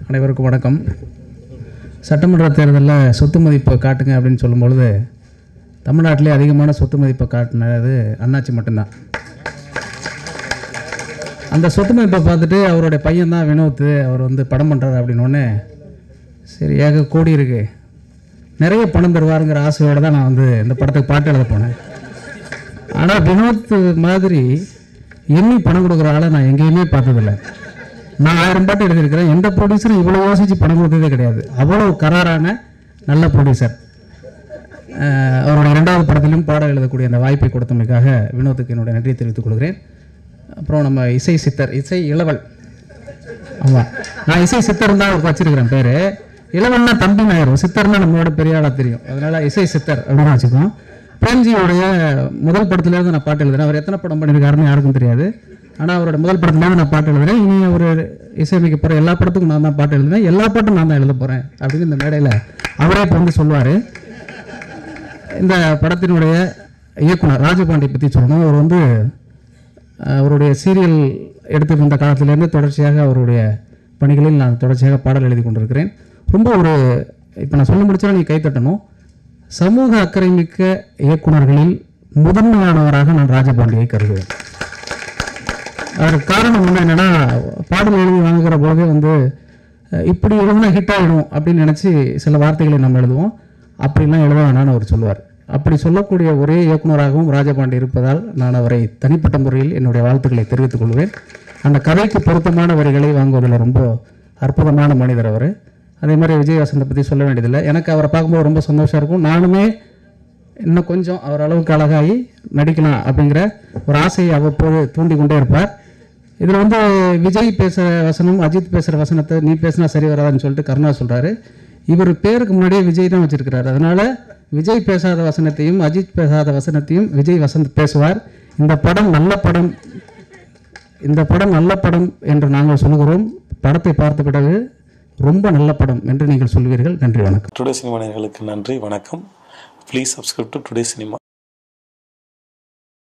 அனைவருக்கும் வணக்கம் சட்டமன்ற தேர்தலில் சொத்து மதிப்பை காட்டுங்க அப்படின்னு சொல்லும்பொழுது தமிழ்நாட்டிலே அதிகமான சொத்து மதிப்பை காட்டினது அண்ணாச்சி மட்டும்தான் அந்த சொத்து மதிப்பை பார்த்துட்டு அவருடைய பையன் தான் வினோத் அவர் வந்து படம் பண்ணுறாரு அப்படின்னோடனே சரி ஏக கோடி இருக்கு நிறைய பணம் தருவாருங்கிற ஆசையோடு தான் நான் வந்து இந்த படத்துக்கு பாட்டு எழுத போனேன் ஆனால் வினோத் மாதிரி எண்ணி பணம் கொடுக்குற ஆளை நான் எங்கேயுமே பார்த்ததில்ல நான் ஆயிரம் பாட்டு எழுதியிருக்கிறேன் எந்த ப்ரொடியூசரும் இவ்வளோ யோசித்து பணம் கொடுத்ததே கிடையாது அவ்வளோ கராரான நல்ல ப்ரொடியூசர் அஹ் அவருடைய இரண்டாவது படத்திலும் பாடம் எழுதக்கூடிய அந்த வாய்ப்பை கொடுத்தமைக்காக வினோத்துக்கு என்னுடைய நன்றியை தெரிவித்துக் கொள்கிறேன் அப்புறம் நம்ம இசை சித்தர் இசை இளவல் ஆமாம் நான் இசை சித்தர் தான் அவருக்கு வச்சிருக்கிறேன் பேர் இளவல்னா தம்பி நாயிரும் சித்தர்னா நம்மளோட பெரிய ஆளாக தெரியும் அதனால இசை சித்தர் அப்படின்னு வச்சுக்கோம் பிரேம்ஜியோடைய முதல் படத்துலேருந்து நான் பாட்டு எழுதுறேன் அவர் எத்தனை படம் பண்ணியிருக்காருன்னு யாருக்கும் தெரியாது ஆனால் அவரோட முதல் படத்துலேருந்து நான் பாட்டு எழுதுறேன் இனி அவர் இசையமைக்க போகிற எல்லா படத்துக்கும் நான் தான் பாட்டு எழுதுவேன் எல்லா பாட்டும் நான் தான் எழுத போகிறேன் அப்படின்னு இந்த மேடையில் அவரே இப்போ வந்து சொல்லுவார் இந்த படத்தினுடைய இயக்குனர் ராஜபாண்டி பற்றி சொல்லணும் அவர் வந்து அஹ், அவருடைய சீரியல் எடுத்து வந்த காலத்திலேருந்து தொடர்ச்சியாக அவருடைய பணிகளில் நான் தொடர்ச்சியாக பாடல் எழுதி கொண்டிருக்கிறேன் ரொம்ப ஒரு இப்போ நான் சொல்ல முடிச்சாலும் நீ கை தட்டணும் சமூக அக்கறை மிக்க இயக்குனர்களில் முதன்மையானவராக நான் ராஜபாண்டியை கருதுவேன் அதற்கு காரணம் வந்து என்னன்னா பாடல் எழுதி வாங்குகிற போதே வந்து அஹ், இப்படி எழுதுனா ஹிட் ஆகிடும் அப்படின்னு நினச்சி சில வார்த்தைகளை நம்ம எழுதுவோம் அப்படிலாம் எழுத வேணாம்னு அவர் சொல்லுவார் அப்படி சொல்லக்கூடிய ஒரே இயக்குனராகவும் ராஜபாண்டி இருப்பதால் நான் அவரை தனிப்பட்ட முறையில் என்னுடைய வாழ்த்துக்களை தெரிவித்துக் கொள்வேன் அந்த கதைக்கு பொருத்தமான வரிகளை வாங்குவதில் ரொம்ப அற்புதமான மனிதர் அவர் அதே மாதிரி விஜய் வசந்தை பற்றி சொல்ல வேண்டியதில்லை எனக்கு அவரை பார்க்கும்போது ரொம்ப சந்தோஷம் இருக்கும் நானுமே இன்னும் கொஞ்சம் அவர் அளவுக்கு அழகாகி நடிக்கலாம் அப்படிங்கிற ஒரு ஆசையை அவ்வப்போது தூண்டி கொண்டே இருப்பார் இதில் வந்து விஜய் பேசுகிற வசனம் அஜித் பேசுகிற வசனத்தை நீ பேசினா சரி வராதுன்னு சொல்லிட்டு கருணா சொல்கிறாரு இவர் பேருக்கு முன்னாடியே விஜய் தான் வச்சிருக்கிறாரு அதனால விஜய் பேசாத வசனத்தையும் அஜித் பேசாத வசனத்தையும் விஜய் வசந்த் பேசுவார் இந்த படம் நல்ல படம் இந்த படம் நல்ல படம் என்று நாங்கள் சொல்லுகிறோம் படத்தை பார்த்த பிறகு ரொம்ப நல்ல படம் என்று நீங்கள் சொல்வீர்கள் நன்றி வணக்கம் டுடே சினிமா நேயர்களுக்கு நன்றி வணக்கம் please subscribe to today cinema